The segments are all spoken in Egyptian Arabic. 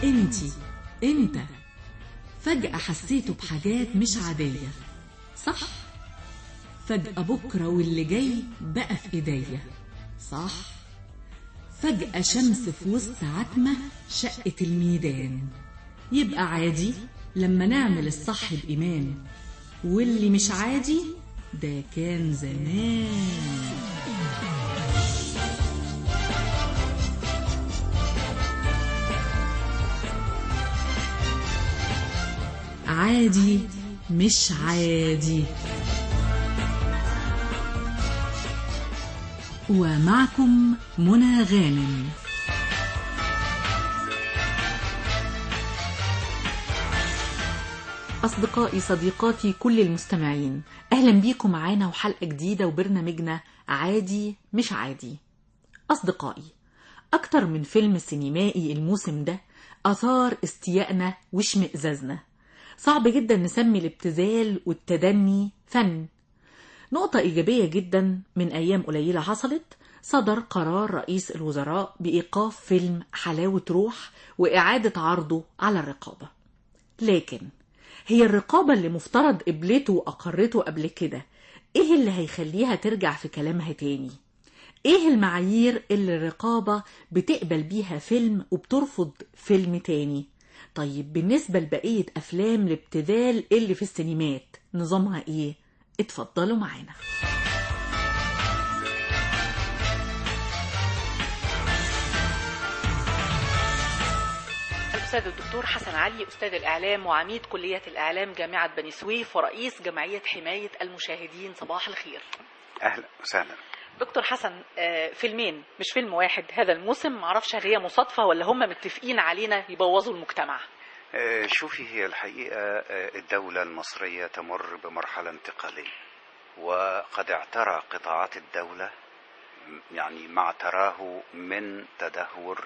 انتي انت فجأة حسيتوا بحاجات مش عادية صح فجأة بكرة واللي جاي بقى في ايديا صح فجأة شمس في وسط عتمة شقت الميدان يبقى عادي لما نعمل الصح بإيمان واللي مش عادي ده كان زمان عادي مش عادي ومعكم منى غانم أصدقائي صديقاتي كل المستمعين أهلا بيكم معانا وحلقة جديدة وبرنامجنا عادي مش عادي أصدقائي أكتر من فيلم سينمائي الموسم ده أثار استيائنا واشمئزازنا صعب جدا نسمي الابتذال والتدني فن نقطة إيجابية جدا من أيام قليلة حصلت صدر قرار رئيس الوزراء بإيقاف فيلم حلاوة روح وإعادة عرضه على الرقابة لكن هي الرقابة اللي مفترض قبلته وأقرته قبل كده إيه اللي هيخليها ترجع في كلامها تاني؟ إيه المعايير اللي الرقابة بتقبل بيها فيلم وبترفض فيلم تاني؟ طيب بالنسبة لبقية أفلام الابتذال اللي في السينمات نظامها إيه؟ اتفضلوا معانا الأستاذ الدكتور حسن علي أستاذ الإعلام وعميد كلية الإعلام جامعة بني سويف ورئيس جمعية حماية المشاهدين صباح الخير اهلا وسهلا دكتور حسن آه، فيلمين مش فيلم واحد هذا الموسم معرفش هل هي مصادفة ولا هم متفقين علينا يبوظوا المجتمع آه، شوفي هي الحقيقه آه، الدوله المصريه تمر بمرحله انتقاليه وقد اعترى قطاعات الدوله يعني ما اعتراه من تدهور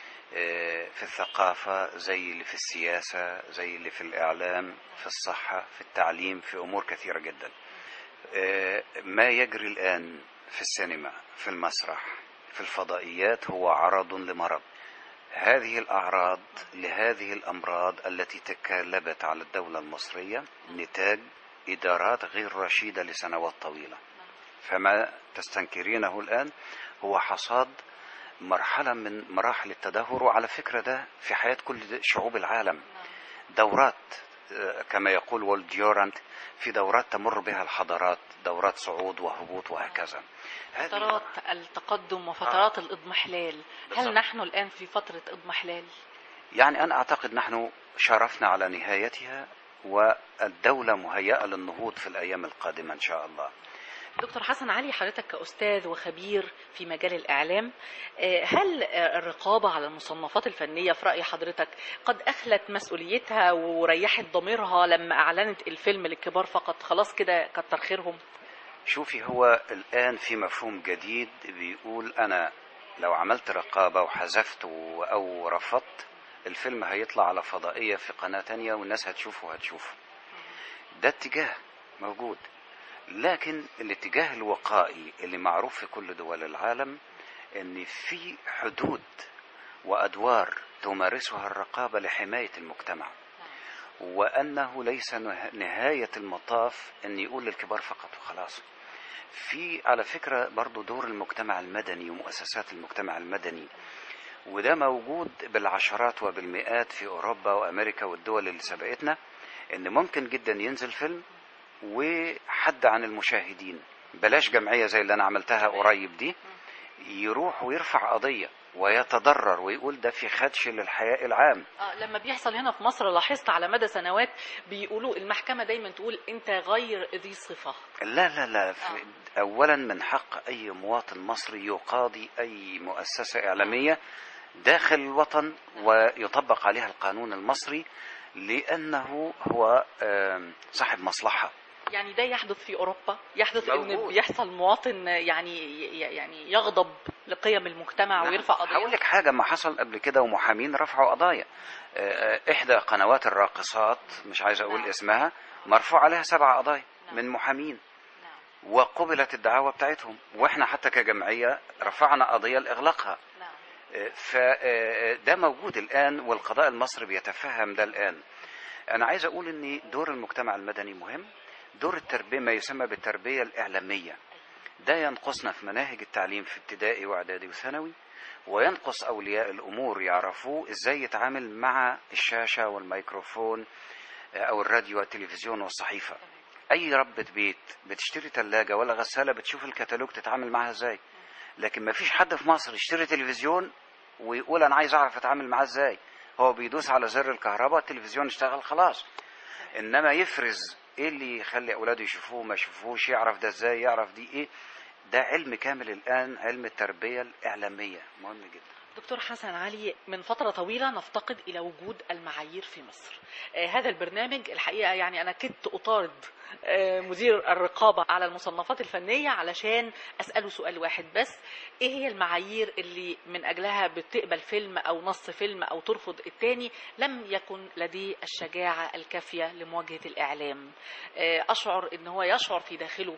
آه، في الثقافه زي اللي في السياسه زي اللي في الاعلام في الصحه في التعليم في امور كثيره جدا آه، ما يجري الان في السينما في المسرح في الفضائيات هو عرض لمرض هذه الأعراض لهذه الأمراض التي تكالبت على الدولة المصرية نتاج إدارات غير رشيدة لسنوات طويلة فما تستنكرينه الآن هو حصاد مرحلة من مراحل التدهور وعلى فكرة ده في حياة كل شعوب العالم دورات آه، كما يقول وولد ديورانت في دورات تمر بها الحضارات دورات صعود وهبوط وهكذا هذه فترات التقدم وفترات الإضمحلال هل بالضبط. نحن الآن في فترة إضمحلال؟ يعني أنا أعتقد نحن شرفنا على نهايتها والدولة مهيئة للنهوض في الأيام القادمة إن شاء الله دكتور حسن علي حضرتك كأستاذ وخبير في مجال الإعلام آه، هل آه، الرقابة على المصنفات الفنية في رأي حضرتك قد أخلت مسؤوليتها وريحت ضميرها لما أعلنت الفيلم للكبار فقط خلاص كده كتر خيرهم شوفي هو الآن في مفهوم جديد بيقول أنا لو عملت رقابة وحذفت و- أو رفضت الفيلم هيطلع على فضائية في قناة تانية والناس هتشوفه وهتشوفه ده اتجاه موجود لكن الاتجاه الوقائي اللي معروف في كل دول العالم ان في حدود وادوار تمارسها الرقابه لحمايه المجتمع وانه ليس نه- نهايه المطاف ان يقول للكبار فقط وخلاص في على فكره برضو دور المجتمع المدني ومؤسسات المجتمع المدني وده موجود بالعشرات وبالمئات في اوروبا وامريكا والدول اللي سبقتنا ان ممكن جدا ينزل فيلم وحد عن المشاهدين بلاش جمعيه زي اللي انا عملتها قريب دي يروح ويرفع قضيه ويتضرر ويقول ده في خدش للحياء العام آه، لما بيحصل هنا في مصر لاحظت على مدى سنوات بيقولوا المحكمة دايما تقول أنت غير ذي صفة لا لا لا في اولا من حق اي مواطن مصري يقاضي اي مؤسسه اعلاميه داخل الوطن ويطبق عليها القانون المصري لانه هو آم، صاحب مصلحه يعني ده يحدث في أوروبا يحدث إن موجود. بيحصل مواطن يعني يعني يغضب لقيم المجتمع ويرفع هقول قضية لك حاجه ما حصل قبل كده ومحامين رفعوا قضايا آه، آه، احدى قنوات الراقصات مش عايز اقول نعم. اسمها مرفوع عليها سبع قضايا نعم. من محامين نعم. وقبلت الدعاوى بتاعتهم واحنا حتى كجمعيه رفعنا قضيه لاغلاقها نعم. فده موجود الآن والقضاء المصري بيتفهم ده الآن أنا عايز أقول أن دور المجتمع المدني مهم دور التربية ما يسمى بالتربية الإعلامية ده ينقصنا في مناهج التعليم في ابتدائي وإعدادي وثانوي وينقص أولياء الأمور يعرفوا إزاي يتعامل مع الشاشة والميكروفون أو الراديو والتلفزيون والصحيفة أي ربة بيت بتشتري ثلاجة ولا غسالة بتشوف الكتالوج تتعامل معاها إزاي لكن ما فيش حد في مصر يشتري تلفزيون ويقول أنا عايز أعرف أتعامل معاه إزاي هو بيدوس على زر الكهرباء التلفزيون اشتغل خلاص إنما يفرز إيه اللي يخلي أولاده يشوفوه ما يشوفوش يعرف ده إزاي يعرف دي إيه ده علم كامل الآن علم التربية الإعلامية مهم جدا دكتور حسن علي من فترة طويلة نفتقد إلى وجود المعايير في مصر آه هذا البرنامج الحقيقة يعني أنا كدت أطارد آه مدير الرقابة على المصنفات الفنية علشان أسأله سؤال واحد بس إيه هي المعايير اللي من أجلها بتقبل فيلم أو نص فيلم أو ترفض التاني لم يكن لديه الشجاعة الكافية لمواجهة الإعلام آه أشعر إن هو يشعر في داخله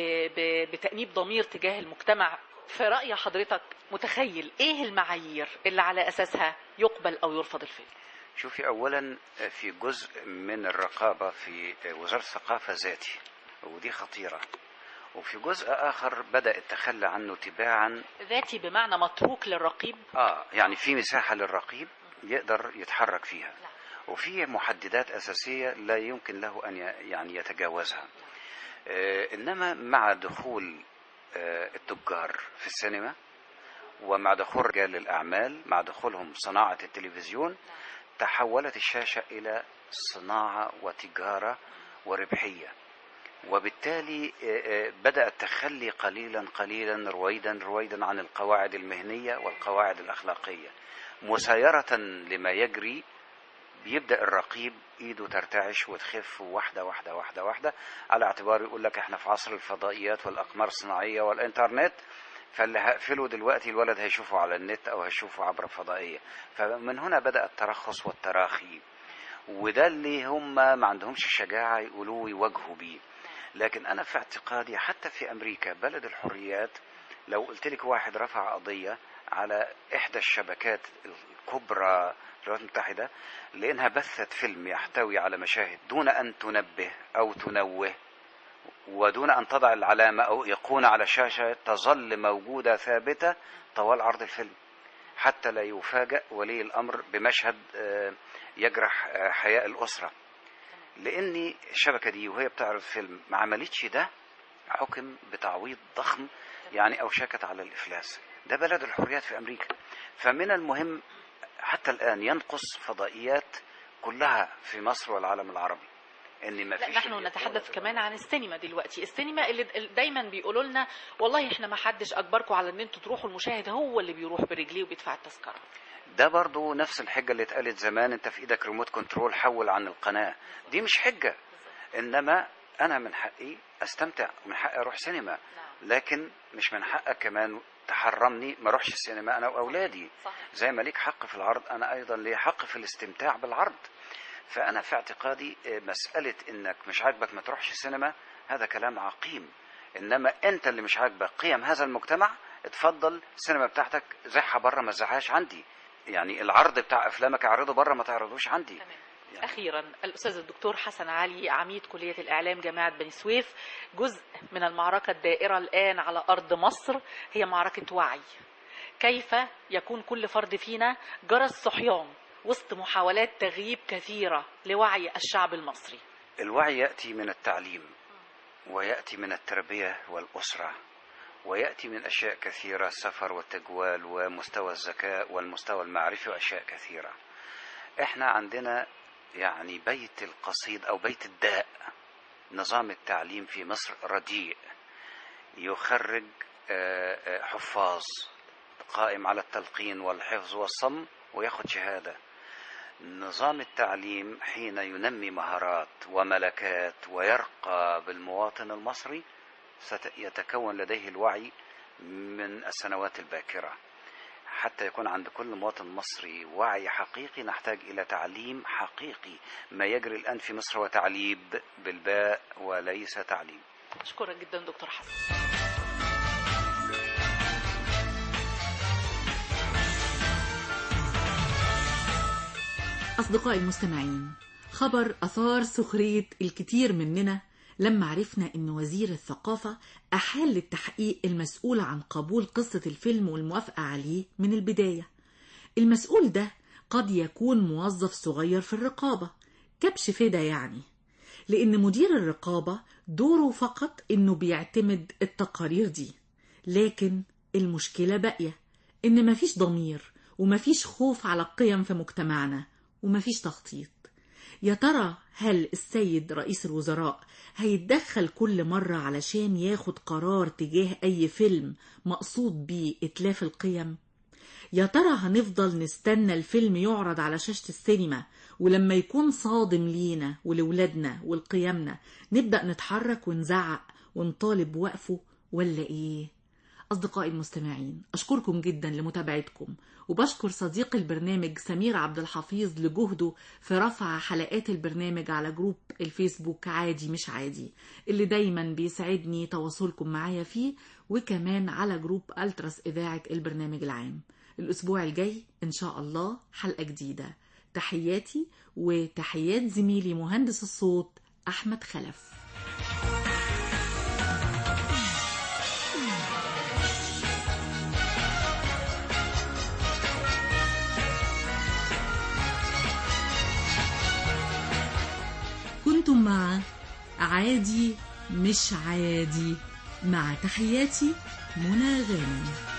بتأنيب ضمير تجاه المجتمع في رأي حضرتك متخيل ايه المعايير اللي على اساسها يقبل او يرفض الفيلم شوفي اولا في جزء من الرقابة في وزارة الثقافة ذاتي ودي خطيرة وفي جزء اخر بدأ التخلى عنه تباعا ذاتي بمعنى متروك للرقيب اه يعني في مساحة للرقيب يقدر يتحرك فيها وفي محددات اساسية لا يمكن له ان يعني يتجاوزها آه انما مع دخول التجار في السينما ومع دخول رجال الأعمال مع دخولهم صناعة التلفزيون تحولت الشاشة إلى صناعة وتجارة وربحية وبالتالي بدأ التخلي قليلا قليلا رويدا رويدا عن القواعد المهنية والقواعد الأخلاقية مسايرة لما يجري بيبدا الرقيب ايده ترتعش وتخف واحده واحده واحده واحده على اعتبار يقول لك احنا في عصر الفضائيات والاقمار الصناعيه والانترنت فاللي هقفله دلوقتي الولد هيشوفه على النت او هيشوفه عبر فضائيه فمن هنا بدا الترخص والتراخي وده اللي هم ما عندهمش الشجاعه يقولوه ويواجهوا بيه لكن انا في اعتقادي حتى في امريكا بلد الحريات لو قلت لك واحد رفع قضيه على احدى الشبكات الكبرى الولايات المتحدة لأنها بثت فيلم يحتوي على مشاهد دون أن تنبه أو تنوه ودون أن تضع العلامة أو إيقونة على شاشة تظل موجودة ثابتة طوال عرض الفيلم حتى لا يفاجأ ولي الأمر بمشهد يجرح حياء الأسرة لأن الشبكة دي وهي بتعرض فيلم ما عملتش ده حكم بتعويض ضخم يعني أوشكت على الإفلاس ده بلد الحريات في أمريكا فمن المهم حتى الآن ينقص فضائيات كلها في مصر والعالم العربي ان ما لا فيش نحن نتحدث كمان عن السينما دلوقتي السينما اللي دايما بيقولوا لنا والله احنا ما حدش اجبركم على ان انتوا تروحوا المشاهد هو اللي بيروح برجليه وبيدفع التذكره ده برضو نفس الحجة اللي اتقالت زمان انت في ايدك ريموت كنترول حول عن القناة دي مش حجة انما انا من حقي استمتع من حقي اروح سينما لكن مش من حقك كمان تحرمني ما اروحش السينما انا واولادي زي ما ليك حق في العرض انا ايضا لي حق في الاستمتاع بالعرض فانا في اعتقادي مساله انك مش عاجبك ما تروحش السينما هذا كلام عقيم انما انت اللي مش عاجبك قيم هذا المجتمع اتفضل السينما بتاعتك زحها بره ما تزحهاش عندي يعني العرض بتاع افلامك اعرضه بره ما تعرضوش عندي تمام. يعني. اخيرا الاستاذ الدكتور حسن علي عميد كليه الاعلام جامعه بني سويف جزء من المعركه الدائره الان على ارض مصر هي معركه وعي كيف يكون كل فرد فينا جرس صحيان وسط محاولات تغييب كثيره لوعي الشعب المصري الوعي ياتي من التعليم وياتي من التربيه والاسره وياتي من اشياء كثيره السفر والتجوال ومستوى الذكاء والمستوى المعرفي واشياء كثيره احنا عندنا يعني بيت القصيد او بيت الداء نظام التعليم في مصر رديء يخرج حفاظ قائم على التلقين والحفظ والصم وياخد شهاده نظام التعليم حين ينمي مهارات وملكات ويرقى بالمواطن المصري سيتكون لديه الوعي من السنوات الباكره حتى يكون عند كل مواطن مصري وعي حقيقي نحتاج إلى تعليم حقيقي ما يجري الآن في مصر هو تعليب بالباء وليس تعليم أشكرك جدا دكتور حسن أصدقائي المستمعين خبر أثار سخرية الكثير مننا لما عرفنا أن وزير الثقافة أحال للتحقيق المسؤول عن قبول قصة الفيلم والموافقة عليه من البداية المسؤول ده قد يكون موظف صغير في الرقابة كبش فدا يعني لأن مدير الرقابة دوره فقط أنه بيعتمد التقارير دي لكن المشكلة باقية إن مفيش ضمير ومفيش خوف على القيم في مجتمعنا ومفيش تخطيط يا ترى هل السيد رئيس الوزراء هيتدخل كل مرة علشان ياخد قرار تجاه أي فيلم مقصود بيه إتلاف القيم؟ يا ترى هنفضل نستنى الفيلم يعرض على شاشة السينما ولما يكون صادم لينا ولولادنا ولقيمنا نبدأ نتحرك ونزعق ونطالب بوقفه ولا إيه؟ أصدقائي المستمعين أشكركم جدا لمتابعتكم وبشكر صديق البرنامج سمير عبد الحفيظ لجهده في رفع حلقات البرنامج على جروب الفيسبوك عادي مش عادي اللي دايما بيسعدني تواصلكم معايا فيه وكمان على جروب ألتراس إذاعة البرنامج العام الأسبوع الجاي إن شاء الله حلقة جديدة تحياتي وتحيات زميلي مهندس الصوت أحمد خلف كنتم مع عادي مش عادي مع تحياتي منى غانم